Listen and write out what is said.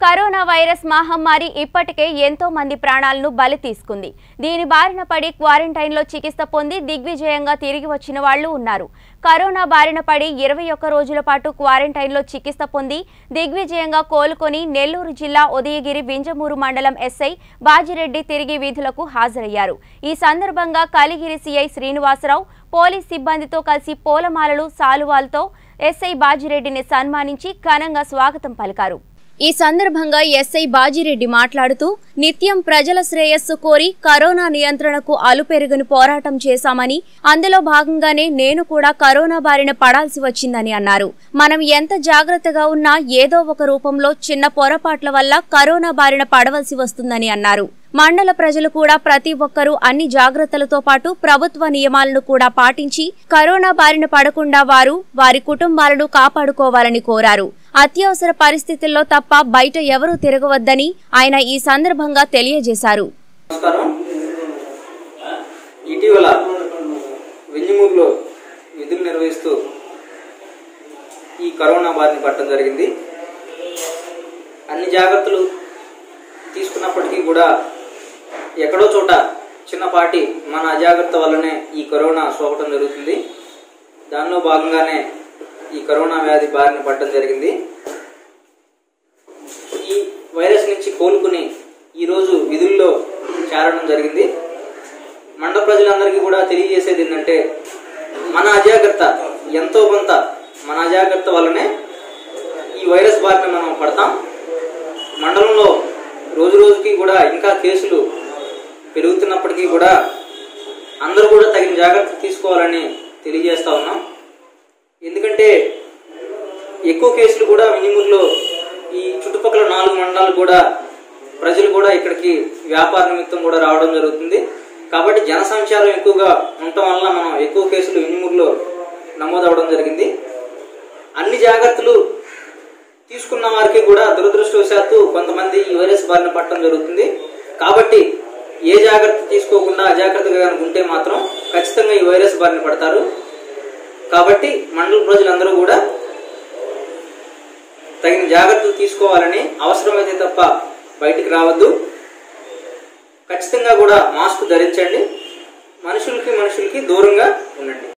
corona virus మహమ్మారి ఇప్పటికే ఎంతో మంది ప్రాణాలను బలి తీసుకుంది దీని బారిన పడి క్వారంటైన్లో చికిత్స పొంది దిగ్విజయంగా తిరిగి వచ్చిన వాళ్ళు ఉన్నారు కరోనా బారిన పడి ఇరవై ఒక్క రోజుల పాటు క్వారంటైన్లో చికిత్స పొంది దిగ్విజయంగా కోలుకొని నెల్లూరు జిల్లా ఉదయగిరి వింజమూరు మండలం ఎస్ఐ బాజిరెడ్డి తిరిగి విధులకు హాజరయ్యారు ఈ సందర్భంగా కలిగిరి సిఐ శ్రీనివాసరావు పోలీస్ సిబ్బందితో కలిసి పూలమాలలు సాలువాలతో ఎస్ఐ బాజిరెడ్డిని సన్మానించి ఘనంగా స్వాగతం పలికారు ఈ సందర్భంగా ఎస్ఐ బాజిరెడ్డి మాట్లాడుతూ నిత్యం ప్రజల శ్రేయస్సు కోరి కరోనా నియంత్రణకు అలుపెరుగుని పోరాటం చేశామని అందులో భాగంగానే నేను కూడా కరోనా బారిన పడాల్సి వచ్చిందని అన్నారు మనం ఎంత జాగ్రత్తగా ఉన్నా ఏదో ఒక రూపంలో చిన్న పొరపాట్ల వల్ల కరోనా బారిన పడవలసి వస్తుందని అన్నారు మండల ప్రజలు కూడా ప్రతి ఒక్కరూ అన్ని జాగ్రత్తలతో పాటు ప్రభుత్వ నియమాలను కూడా పాటించి కరోనా బారిన పడకుండా వారు వారి కుటుంబాలను కాపాడుకోవాలని కోరారు అత్యవసర పరిస్థితుల్లో తప్ప బయట ఎవరూ తిరగవద్దని ఆయన ఈ సందర్భంగా తెలియజేశారు నమస్కారం ఇటీవల వెంజమూరులో విధులు నిర్వహిస్తూ ఈ కరోనా బారిన పడటం జరిగింది అన్ని జాగ్రత్తలు తీసుకున్నప్పటికీ కూడా ఎక్కడో చోట చిన్నపాటి మన అజాగ్రత్త వల్లనే ఈ కరోనా సోకటం జరుగుతుంది దానిలో భాగంగానే ఈ కరోనా వ్యాధి బారిన పడటం జరిగింది ఈ వైరస్ నుంచి కోలుకుని ఈరోజు విధుల్లో చేరడం జరిగింది మండల ప్రజలందరికీ కూడా తెలియజేసేది ఏంటంటే మన అజాగ్రత్త ఎంతో కొంత మన అజాగ్రత్త వల్లనే ఈ వైరస్ బారిన మనం పడతాం మండలంలో రోజు రోజుకి కూడా ఇంకా కేసులు పెరుగుతున్నప్పటికీ కూడా అందరూ కూడా తగిన జాగ్రత్త తీసుకోవాలని తెలియజేస్తా ఉన్నాం ఎందుకంటే ఎక్కువ కేసులు కూడా మినిమూరులో ఈ చుట్టుపక్కల నాలుగు మండలాలు కూడా ప్రజలు కూడా ఇక్కడికి వ్యాపార నిమిత్తం కూడా రావడం జరుగుతుంది కాబట్టి జన సంచారం ఎక్కువగా ఉండటం వల్ల మనం ఎక్కువ కేసులు మినిమూరులో నమోదవడం జరిగింది అన్ని జాగ్రత్తలు తీసుకున్న వారికి కూడా దురదృష్టవశాత్తు కొంతమంది ఈ వైరస్ బారిన పడటం జరుగుతుంది కాబట్టి ఏ జాగ్రత్త తీసుకోకుండా అజాగ్రత్తగా కనుక ఉంటే మాత్రం ఖచ్చితంగా ఈ వైరస్ బారిన పడతారు కాబట్టి మండల ప్రజలందరూ కూడా తగిన జాగ్రత్తలు తీసుకోవాలని అవసరమైతే తప్ప బయటికి రావద్దు ఖచ్చితంగా కూడా మాస్క్ ధరించండి మనుషులకి మనుషులకి దూరంగా ఉండండి